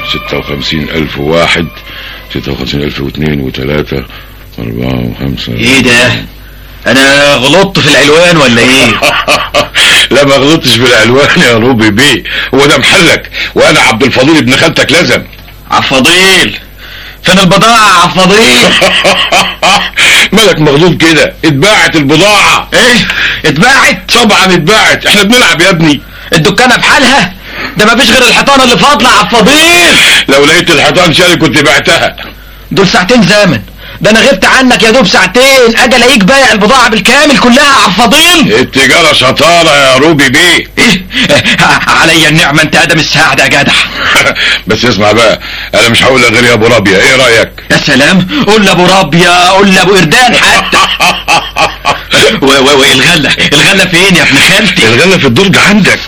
ستة وخمسين ألف واحد ستة وخمسين ألف واثنين وثلاثة وأربعة وخمسة ايه ده انا غلطت في العلوان ولا ايه لا ما غلطتش بالعنوان يا روبي بيه هو ده محلك وانا عبد الفضيل ابن خالتك لازم عفضيل فين البضاعة عفضيل مالك مغلوط كده اتباعت البضاعة ايه اتباعت طبعا اتباعت احنا بنلعب يا ابني الدكانة بحالها ده مفيش غير الحيطانة اللي فاضلة عفضيل لو لقيت الحيطان شالي كنت بعتها دول ساعتين زمن ده انا غبت عنك يا دوب ساعتين اجي الاقيك بايع البضاعة بالكامل كلها عفضيل التجارة شطارة يا روبي بيه ايه عليا النعمة انت ادم السعادة يا جدع بس اسمع بقى انا مش هقول لك غير يا ابو رابية ايه رأيك يا سلام قول لابو رابية قول لابو قردان حتى و- و- والغلة الغلة فين يا ابن خالتي الغلة في الدرج عندك